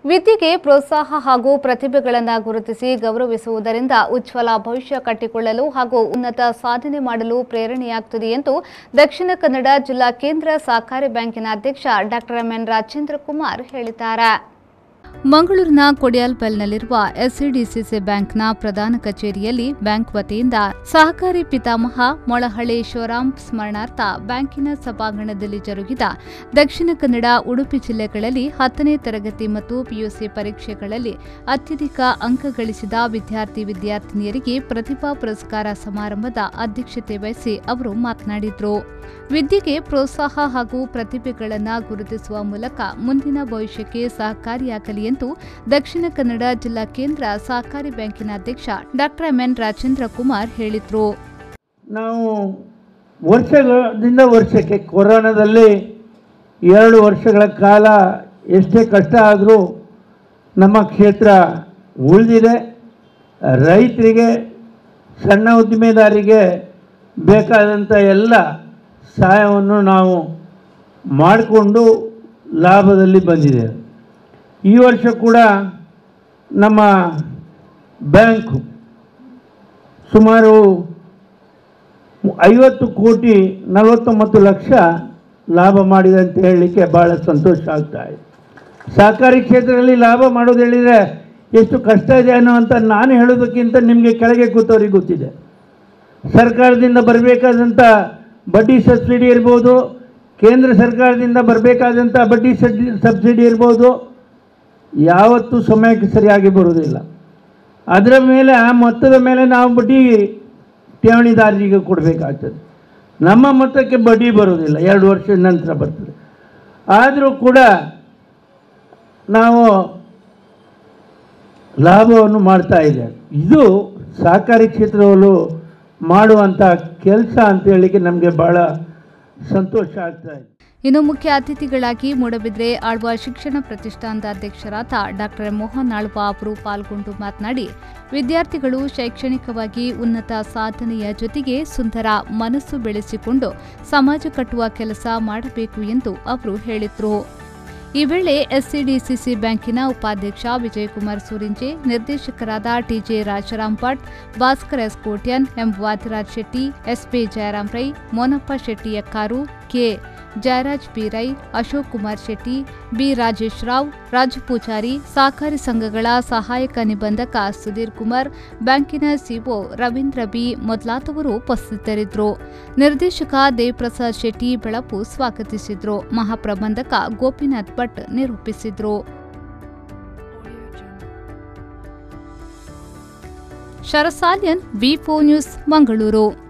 ವಿದ್ಯೆಗೆ ಪ್ರೋತ್ಸಾಹ ಹಾಗೂ ಪ್ರತಿಭೆಗಳನ್ನು ಗುರುತಿಸಿ ಗೌರವಿಸುವುದರಿಂದ ಉಜ್ವಲ ಭವಿಷ್ಯ ಕಟ್ಟಿಕೊಳ್ಳಲು ಹಾಗೂ ಉನ್ನತ ಸಾಧನೆ ಮಾಡಲು ಪ್ರೇರಣೆಯಾಗುತ್ತದೆ ಎಂದು ದಕ್ಷಿಣ ಕನ್ನಡ ಜಿಲ್ಲಾ ಕೇಂದ್ರ ಸಹಕಾರಿ ಬ್ಯಾಂಕಿನ ಅಧ್ಯಕ್ಷ doctor M N Rajendra Kumar ಹೇಳಿದ್ದಾರೆ ಮಂಗಳೂರಿನ ಕೊಡಿಯಾಲ್ಪಲ್ನಲ್ಲಿರುವ ಎಸ್ಸಿಡಿಸಿಸಿ ಬ್ಯಾಂಕ್ನ ಪ್ರಧಾನ ಕಚೇರಿಯಲ್ಲಿ ಬ್ಯಾಂಕ್ ವತಿಯಿಂದ ಸಹಕಾರಿ ಪಿತಾಮಹ ಮೊಳಹಳ್ಳಿ ಶಿವರಾಮ್ ಸ್ಮರಣಾರ್ಥ ಬ್ಯಾಂಕಿನ ಸಭಾಂಗಣದಲ್ಲಿ ಜರುಗಿದ ದಕ್ಷಿಣ ಕನ್ನಡ ಉಡುಪಿ ಜಿಲ್ಲೆಗಳಲ್ಲಿ ಹತ್ತನೇ ತರಗತಿ ಮತ್ತು ಪಿಯುಸಿ ಪರೀಕ್ಷೆಗಳಲ್ಲಿ ಅತ್ಯಧಿಕ ಅಂಕ ಗಳಿಸಿದ ವಿದ್ಯಾರ್ಥಿ ವಿದ್ಯಾರ್ಥಿನಿಯರಿಗೆ ಪ್ರತಿಭಾ ಪುರಸ್ಕಾರ ಸಮಾರಂಭದ ಅಧ್ಯಕ್ಷತೆ ವಹಿಸಿ ಅವರು ಮಾತನಾಡಿದರು ವಿದ್ಯೆಗೆ ಪ್ರೋತ್ಸಾಹ ಹಾಗೂ ಪ್ರತಿಭೆಗಳನ್ನು ಗುರುತಿಸುವ ಮೂಲಕ ಮುಂದಿನ ಭವಿಷ್ಯಕ್ಕೆ ಸಹಕಾರಿಯಾಗಲಿ ಎಂದು ದಕ್ಷಿಣ ಕನ್ನಡ ಜಿಲ್ಲಾ ಕೇಂದ್ರ ಸಹಕಾರಿ ಬ್ಯಾಂಕಿನ ಅಧ್ಯಕ್ಷ doctor M N Rajendra Kumar ಹೇಳಿದರು ನಾವು ವರ್ಷದಿಂದ ವರ್ಷಕ್ಕೆ ಕೊರೋನಾದಲ್ಲಿ ಎರಡು ವರ್ಷಗಳ ಕಾಲ ಎಷ್ಟೇ ಕಷ್ಟ ಆದರೂ ನಮ್ಮ ಕ್ಷೇತ್ರ ಉಳಿದಿದೆ ರೈತರಿಗೆ ಸಣ್ಣ ಉದ್ದಿಮೆದಾರಿಗೆ ಬೇಕಾದಂಥ ಎಲ್ಲ ಸಹಾಯವನ್ನು ನಾವು ಮಾಡಿಕೊಂಡು ಲಾಭದಲ್ಲಿ ಬಂದಿದೆ ಈ ವರ್ಷ ಕೂಡ ನಮ್ಮ ಬ್ಯಾಂಕು ಸುಮಾರು ಐವತ್ತು ಕೋಟಿ ನಲವತ್ತೊಂಬತ್ತು ಲಕ್ಷ ಲಾಭ ಮಾಡಿದೆ ಅಂತ ಹೇಳಲಿಕ್ಕೆ ಭಾಳ ಸಂತೋಷ ಆಗ್ತಾ ಇದೆ ಸಹಕಾರಿ ಕ್ಷೇತ್ರದಲ್ಲಿ ಲಾಭ ಮಾಡೋದು ಹೇಳಿದರೆ ಎಷ್ಟು ಕಷ್ಟ ಇದೆ ಅನ್ನೋ ಅಂತ ನಾನು ಹೇಳೋದಕ್ಕಿಂತ ನಿಮಗೆ ಕೆಳಗೆ ಕೂತವ್ರಿಗೆ ಗೊತ್ತಿದೆ ಸರ್ಕಾರದಿಂದ ಬರಬೇಕಾದಂಥ ಬಡ್ಡಿ ಸಬ್ಸಿಡಿ ಇರ್ಬೋದು ಕೇಂದ್ರ ಸರ್ಕಾರದಿಂದ ಬರಬೇಕಾದಂಥ ಬಡ್ಡಿ ಸಬ್ಸಿ ಸಬ್ಸಿಡಿ ಇರ್ಬೋದು ಯಾವತ್ತೂ ಸಮಯಕ್ಕೆ ಸರಿಯಾಗಿ ಬರುವುದಿಲ್ಲ ಅದರ ಮೇಲೆ ಆ ಮೊತ್ತದ ಮೇಲೆ ನಾವು ಬಡ್ಡಿ ಠೇವಣಿದಾರರಿಗೆ ಕೊಡಬೇಕಾಗ್ತದೆ ನಮ್ಮ ಮೊತ್ತಕ್ಕೆ ಬಡ್ಡಿ ಬರೋದಿಲ್ಲ ಎರಡು ವರ್ಷದ ನಂತರ ಬರ್ತದೆ ಆದರೂ ಕೂಡ ನಾವು ಲಾಭವನ್ನು ಮಾಡ್ತಾ ಇದ್ದೇವೆ ಇದು ಸಹಕಾರಿ ಕ್ಷೇತ್ರದಲ್ಲೂ ಮಾಡುವಂಥ ಕೆಲಸ ಅಂತ ಹೇಳಲಿಕ್ಕೆ ನಮಗೆ ಭಾಳ ಸಂತೋಷ ಆಗ್ತಾ ಇದೆ ಇನ್ನು ಮುಖ್ಯ ಅತಿಥಿಗಳಾಗಿ ಮೂಡಬಿದ್ರೆ ಆಳ್ವ ಶಿಕ್ಷಣ ಪ್ರತಿಷ್ಠಾನದ ಅಧ್ಯಕ್ಷರಾದ ಡಾಕ್ಟರ್ ಮೋಹನ್ ಆಳ್ವ ಅವರು ಪಾಲ್ಗೊಂಡು ಮಾತನಾಡಿ ವಿದ್ಯಾರ್ಥಿಗಳು ಶೈಕ್ಷಣಿಕವಾಗಿ ಉನ್ನತ ಸಾಧನೆಯ ಜೊತೆಗೆ ಸುಂದರ ಮನಸ್ಸು ಬೆಳೆಸಿಕೊಂಡು ಸಮಾಜ ಕಟ್ಟುವ ಕೆಲಸ ಮಾಡಬೇಕು ಎಂದು ಅವರು ಹೇಳಿದರು ಈ ವೇಳೆ ಎಸ್ಸಿಡಿಸಿಸಿ ಬ್ಯಾಂಕಿನ ಉಪಾಧ್ಯಕ್ಷ ವಿಜಯಕುಮಾರ್ ಸೂರಿಂಜೆ ನಿರ್ದೇಶಕರಾದ T J Rajaram Bhat Bhaskar S Kotian M Vadiraj Shetty S P Jayaram Rai Monappa Shetty Yakkaru K Jayaraj P Rai Ashok Kumar Shetty B Rajesh Rao Raju Poojary ಸಹಕಾರಿ ಸಂಘಗಳ ಸಹಾಯಕ ನಿಬಂಧಕ ಸುಧೀರ್ ಕುಮಾರ್ ಬ್ಯಾಂಕಿನ ಸಿಒ ರವೀಂದ್ರ ಬಿ ಮೊದಲಾದವರು ಉಪಸ್ಥಿತರಿದ್ದರು ನಿರ್ದೇಶಕ ದೇವಪ್ರಸಾದ್ ಶೆಟ್ಟಿ ಬೆಳಪು ಸ್ವಾಗತಿಸಿದ್ರು ಮಹಾಪ್ರಬಂಧಕ ಗೋಪಿನಾಥ್ ಭಟ್ ನಿರೂಪಿಸಿದ್ರು ಶರಸಾಲ್ಯನ್ ವಿ ನ್ಯೂಸ್ ಮಂಗಳೂರು